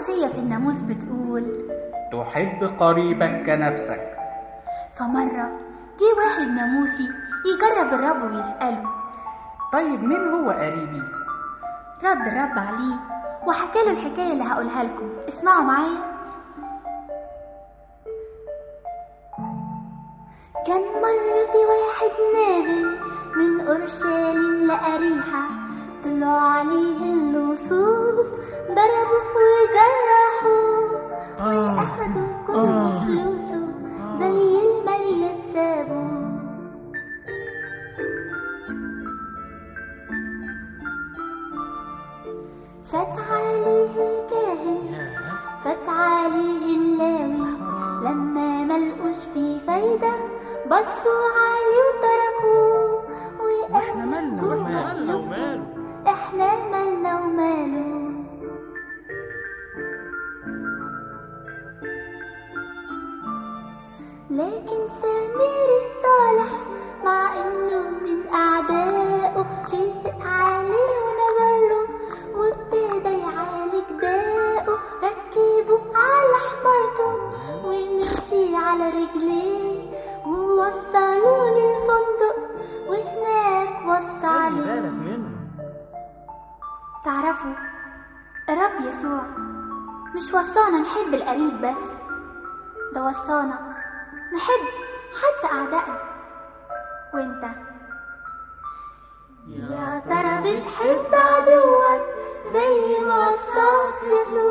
وصية في الناموس بتقول تحب قريبك كنفسك فمرة جه واحد ناموسي يجرب الرب ويسأله طيب مين هو قريبي رد الرب عليه وحكى له الحكاية اللي هقولها لكم اسمعوا معايا كان مرة في واحد نادل من أورشليم لأريحة طلعوا عليه اللصوص ضربوه وجرحوه وأخدوا كل فلوسه زي الميت سابوه فات عليه الكاهن فات عليه اللاوي لما ملقوش فيه فايدة بصوا عليه وتركوه احنا مالنا وقالوا وماله احنا مالنا وماله لكن سمير صالح مع انه من اعدائه شفق عليه ونظر له وابتدى يعالج داءه ركبه على حمارته ومشي على رجليه ووصلوه للفندق وهناك وصى خلي عليه بالك منه تعرفوا الرب يسوع مش وصانا نحب القريب بس ده وصانا نحب حتى أعدائنا وانت يا ترى بتحب عدوك زي ما وصاك يسوع